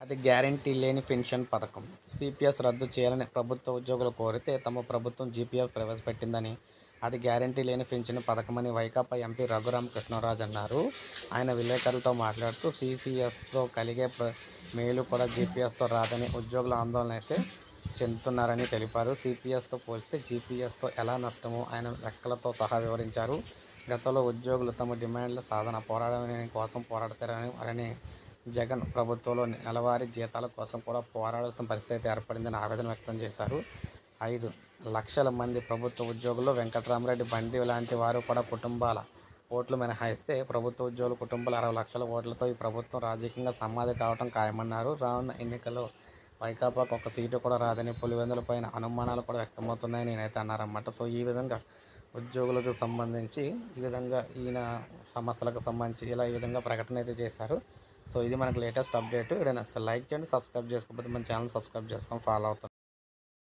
అది గ్యారంటీ లేని పెన్షన్ పథకం సిపిఎస్ రద్దు చేయాలని ప్రభుత్వ ఉద్యోగులు కోరితే తమ ప్రభుత్వం జీపీఎఫ్ ప్రవేశపెట్టిందని అది గ్యారంటీ లేని పెన్షన్ పథకమని వైకాపా ఎంపీ రఘురామ కృష్ణరాజు అన్నారు ఆయన విలేకరులతో మాట్లాడుతూ సిపిఎస్తో కలిగే ప్ర- మేలు కూడా జీపీఎస్తో రాదని ఉద్యోగుల ఆందోళన అయితే చెందుతున్నారని తెలిపారు సిపిఎస్తో పోలిస్తే జీపీఎస్తో ఎలా నష్టమో ఆయన లెక్కలతో సహా వివరించారు గతంలో ఉద్యోగులు తమ డిమాండ్ల సాధన పోరాడడం కోసం పోరాడతారని వారని జగన్ ప్రభుత్వంలో నెలవారీ జీతాల కోసం కూడా పోరాడాల్సిన పరిస్థితి ఏర్పడిందని ఆవేదన వ్యక్తం చేశారు ఐదు లక్షల మంది ప్రభుత్వ ఉద్యోగుల్లో వెంకటరామరెడ్డి బండి లాంటి వారు కూడా కుటుంబాల ఓట్లు మినహాయిస్తే ప్రభుత్వ ఉద్యోగుల కుటుంబాల అరవై లక్షల ఓట్లతో ఈ ప్రభుత్వం రాజకీయంగా సమాధి కావడం ఖాయమన్నారు రానున్న ఎన్నికల్లో వైకాపాకు ఒక సీటు కూడా రాదని పులివెందుల పైన అనుమానాలు కూడా వ్యక్తమవుతున్నాయని నేనైతే అన్నారన్నమాట సో ఈ విధంగా ఉద్యోగులకు సంబంధించి ఈ విధంగా ఈయన సమస్యలకు సంబంధించి ఇలా ఈ విధంగా ప్రకటన అయితే చేశారు సో ఇది మనకు లేటెస్ట్ అప్డేట్ ఏదైనా లైక్ చేయండి సబ్స్క్రైబ్ చేసుకోకపోతే మన ఛానల్ సబ్స్క్రైబ్ చేసుకొని ఫాలో అవుతాం